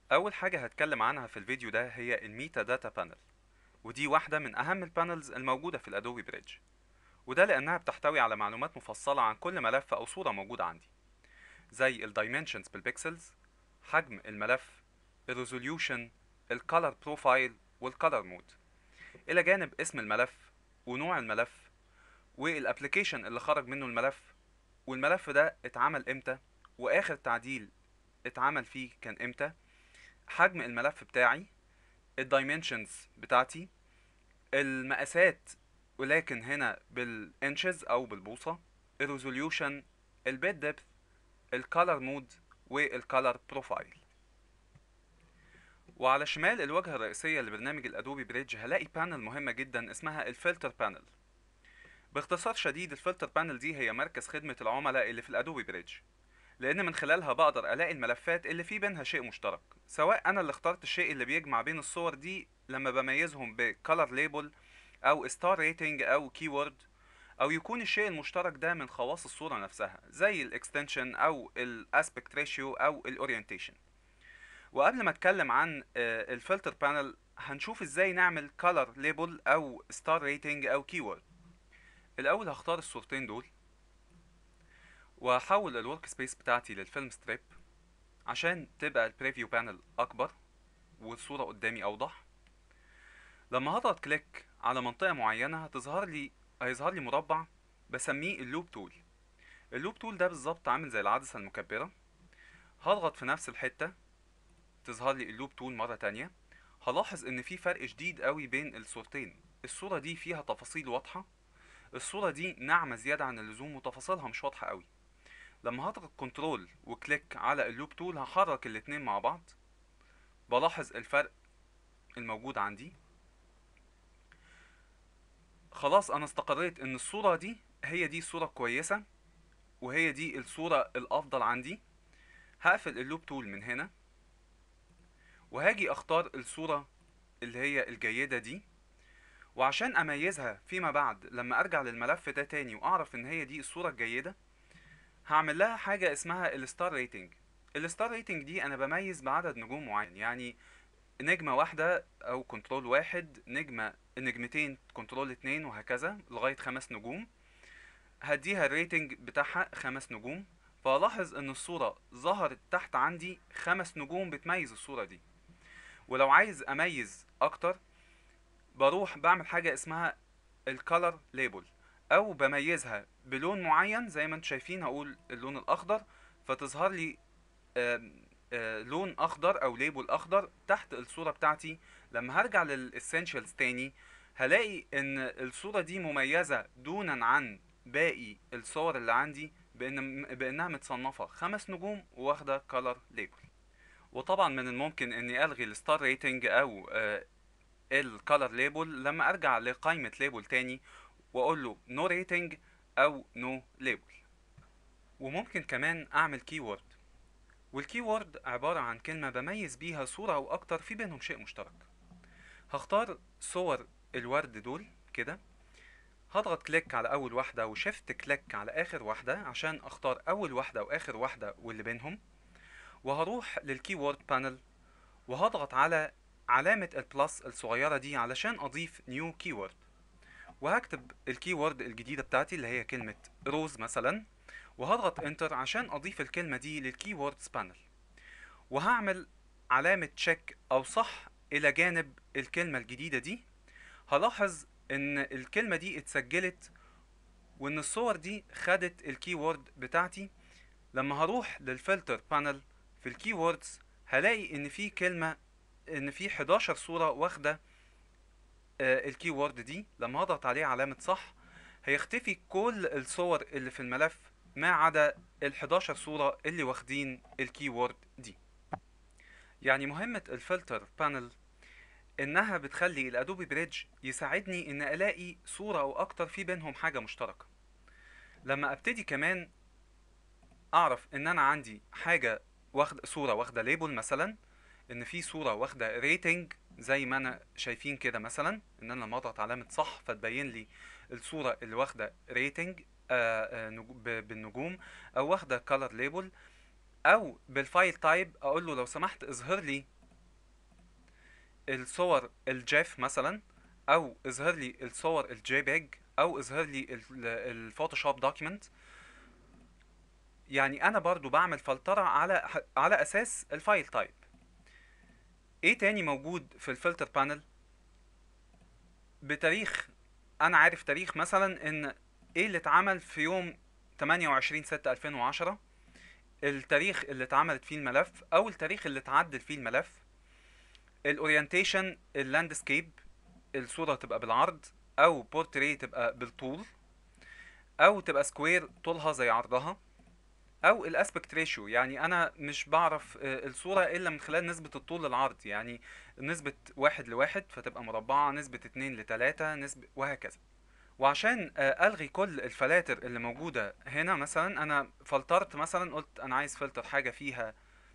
أول حاجة هتكلم عنها في الفيديو ده هي الميتا داتا بانل ودي واحدة من أهم البانلز الموجودة في الأدوبي بريدج وده لأنها بتحتوي على معلومات مفصلة عن كل ملف أو صورة موجودة عندي زي الدايمنشنز بالبيكسلز حجم الملف الريزوليوشن الكالر بروفايل والكالر مود إلى جانب اسم الملف ونوع الملف والابلكيشن اللي خرج منه الملف والملف ده اتعمل امتى واخر تعديل اتعمل فيه كان امتى حجم الملف بتاعي الدايمنشنز بتاعتي المقاسات ولكن هنا بالانشز او بالبوصة الريزوليوشن البيت ديبث الكالر مود والكالر بروفايل وعلى شمال الواجهة الرئيسية لبرنامج الأدوبي بريدج هلاقي بانل مهمة جدا اسمها الفلتر بانل باختصار شديد الفلتر بانل دي هي مركز خدمة العملاء اللي في الأدوبي بريدج لأن من خلالها بقدر ألاقي الملفات اللي في بينها شيء مشترك سواء أنا اللي اخترت الشيء اللي بيجمع بين الصور دي لما بميزهم بكالر ليبل أو ستار ريتنج أو كيورد أو يكون الشيء المشترك ده من خواص الصورة نفسها زي الاكستنشن أو الاسبكت ريشيو أو الاورينتيشن وقبل ما اتكلم عن الفلتر بانل هنشوف ازاي نعمل color ليبل او ستار ريتنج او keyword الاول هختار الصورتين دول وهحول الورك سبيس بتاعتي للفيلم ستريب عشان تبقى البريفيو بانل اكبر والصوره قدامي اوضح لما هضغط كليك على منطقه معينه هتظهر لي هيظهر لي مربع بسميه اللوب تول اللوب تول ده بالظبط عامل زي العدسه المكبره هضغط في نفس الحته تظهر لي اللوب تول مرة تانية هلاحظ ان في فرق شديد قوي بين الصورتين الصورة دي فيها تفاصيل واضحة الصورة دي ناعمة زيادة عن اللزوم وتفاصيلها مش واضحة قوي لما هضغط كنترول وكليك على اللوب تول هحرك الاتنين مع بعض بلاحظ الفرق الموجود عندي خلاص انا استقريت ان الصورة دي هي دي الصورة كويسة وهي دي الصورة الافضل عندي هقفل اللوب تول من هنا وهاجي اختار الصورة اللي هي الجيدة دي وعشان اميزها فيما بعد لما ارجع للملف ده تاني واعرف ان هي دي الصورة الجيدة هعمل لها حاجة اسمها الستار ريتنج الستار ريتنج دي انا بميز بعدد نجوم معين يعني نجمة واحدة او كنترول واحد نجمة نجمتين كنترول اتنين وهكذا لغاية خمس نجوم هديها الريتنج بتاعها خمس نجوم فلاحظ ان الصورة ظهرت تحت عندي خمس نجوم بتميز الصورة دي ولو عايز اميز اكتر بروح بعمل حاجة اسمها الكالر ليبل او بميزها بلون معين زي ما انتم شايفين هقول اللون الاخضر فتظهر لي آآ آآ لون اخضر او ليبل اخضر تحت الصورة بتاعتي لما هرجع للاسينشالز تاني هلاقي ان الصورة دي مميزة دونا عن باقي الصور اللي عندي بإن بانها متصنفة خمس نجوم واخدة كالر ليبل وطبعا من الممكن اني الغي الستار ريتنج او الكالر ليبل لما ارجع لقائمة ليبل تاني واقول له نو ريتنج او نو ليبل وممكن كمان اعمل كيورد والكيورد عبارة عن كلمة بميز بيها صورة او اكتر في بينهم شيء مشترك هختار صور الورد دول كده هضغط كليك على اول واحدة وشيفت كليك على اخر واحدة عشان اختار اول واحدة واخر واحدة واللي بينهم وهروح للكيورد بانل وهضغط على علامة البلس الصغيرة دي علشان اضيف نيو كيورد وهكتب الكيورد الجديدة بتاعتي اللي هي كلمة روز مثلا وهضغط انتر عشان اضيف الكلمة دي للكيوردز بانل وهعمل علامة تشيك او صح الى جانب الكلمة الجديدة دي هلاحظ ان الكلمة دي اتسجلت وان الصور دي خدت الكيورد بتاعتي لما هروح للفلتر بانل في الكيوردز هلاقي ان في كلمة ان في 11 صورة واخدة آه الكيورد دي لما هضغط عليه علامة صح هيختفي كل الصور اللي في الملف ما عدا ال 11 صورة اللي واخدين الكيورد دي يعني مهمة الفلتر بانل انها بتخلي الادوبي بريدج يساعدني ان الاقي صورة او اكتر في بينهم حاجة مشتركة لما ابتدي كمان اعرف ان انا عندي حاجة واخد صورة واخدة ليبل مثلا ان في صورة واخدة ريتنج زي ما انا شايفين كده مثلا ان انا لما اضغط علامة صح فتبين لي الصورة اللي واخدة ريتنج بالنجوم او واخدة كولر ليبل او بالفايل تايب اقول له لو سمحت اظهر لي الصور الجيف مثلا او اظهر لي الصور الجي بيج او اظهر لي ال- الفوتوشوب دوكيمنت يعني انا برضو بعمل فلترة على على اساس الفايل تايب ايه تاني موجود في الفلتر بانل بتاريخ انا عارف تاريخ مثلا ان ايه اللي اتعمل في يوم 28 6 2010 التاريخ اللي اتعملت فيه الملف او التاريخ اللي اتعدل فيه الملف الاورينتيشن اللاندسكيب الصورة تبقى بالعرض او بورتري تبقى بالطول او تبقى سكوير طولها زي عرضها او الاسبكت ريشيو يعني انا مش بعرف آه، الصورة الا من خلال نسبة الطول للعرض يعني نسبة واحد لواحد فتبقى مربعة نسبة اتنين لتلاتة نسبة وهكذا وعشان آه، الغي كل الفلاتر اللي موجودة هنا مثلا انا فلترت مثلا قلت انا عايز فلتر حاجة فيها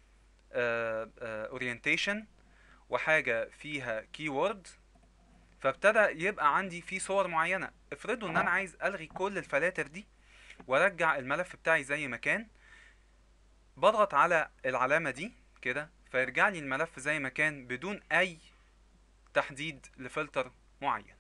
اورينتيشن وحاجة فيها كيورد فابتدى يبقى عندي في صور معينة افرضوا ان انا عايز الغي كل الفلاتر دي وارجع الملف بتاعي زي ما كان بضغط على العلامة دي كده فيرجع لي الملف زي ما كان بدون اي تحديد لفلتر معين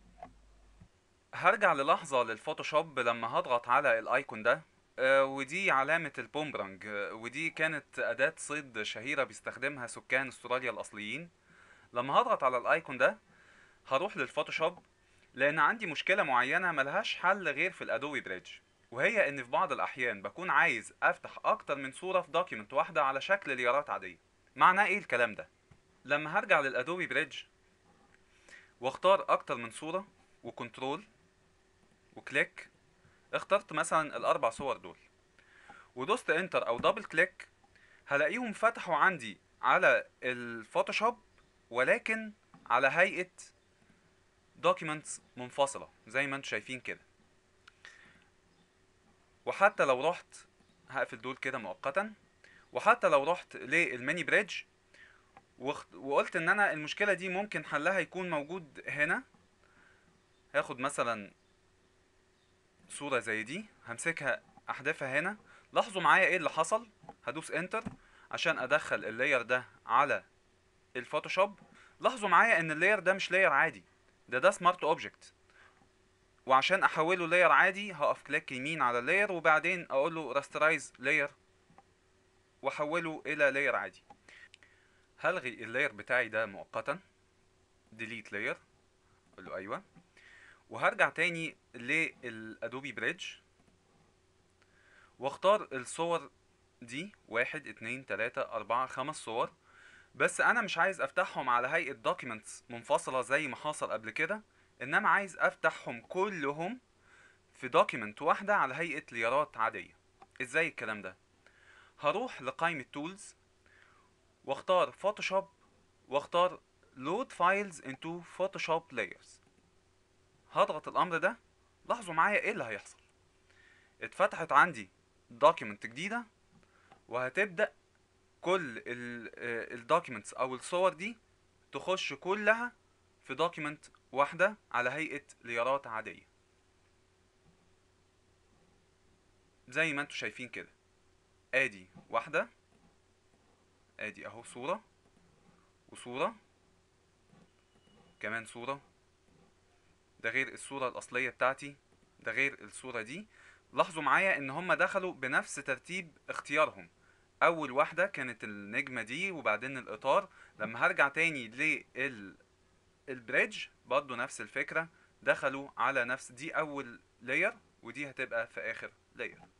هرجع للحظة للفوتوشوب لما هضغط على الايكون ده آه، ودي علامة البومبرانج آه، ودي كانت أداة صيد شهيرة بيستخدمها سكان استراليا الأصليين لما هضغط على الايكون ده هروح للفوتوشوب لأن عندي مشكلة معينة ملهاش حل غير في الأدوبي بريدج وهي إن في بعض الأحيان بكون عايز أفتح أكتر من صورة في دوكيمنت واحدة على شكل ليارات عادية معناه إيه الكلام ده؟ لما هرجع للأدوبي بريدج واختار أكتر من صورة وكنترول وكليك اخترت مثلا الاربع صور دول ودوست انتر او دبل كليك هلاقيهم فتحوا عندي على الفوتوشوب ولكن على هيئة دوكيومنتس منفصلة زي ما انتم شايفين كده وحتى لو رحت هقفل دول كده مؤقتا وحتى لو رحت للميني بريدج واخت- وقلت ان انا المشكلة دي ممكن حلها يكون موجود هنا هاخد مثلا صورة زي دي همسكها احذفها هنا لاحظوا معايا ايه اللي حصل هدوس انتر عشان ادخل اللاير ده على الفوتوشوب لاحظوا معايا ان اللاير ده مش لاير عادي ده ده سمارت اوبجكت وعشان احوله لاير عادي هقف كليك يمين على اللاير وبعدين اقول له راسترايز لاير واحوله الى لاير عادي هلغي اللاير بتاعي ده مؤقتا ديليت لاير اقول له ايوه وهرجع تاني للادوبي بريدج واختار الصور دي واحد اتنين تلاتة اربعة خمس صور بس انا مش عايز افتحهم على هيئة دوكيمنتس منفصلة زي ما حصل قبل كده انما عايز افتحهم كلهم في دوكيمنت واحدة على هيئة ليارات عادية ازاي الكلام ده هروح لقائمة تولز واختار فوتوشوب واختار load files into photoshop layers هضغط الامر ده لاحظوا معايا ايه اللي هيحصل اتفتحت عندي دوكيمنت جديدة وهتبدأ كل الدوكيمنتس او الصور دي تخش كلها في دوكيمنت واحدة على هيئة ليارات عادية زي ما انتوا شايفين كده ادي واحدة ادي اهو صورة وصورة كمان صورة ده غير الصورة الأصلية بتاعتي ده غير الصورة دي لاحظوا معايا ان هم دخلوا بنفس ترتيب اختيارهم اول واحدة كانت النجمة دي وبعدين الاطار لما هرجع تاني لل البريدج برضو نفس الفكرة دخلوا على نفس دي اول لاير ودي هتبقى في اخر لاير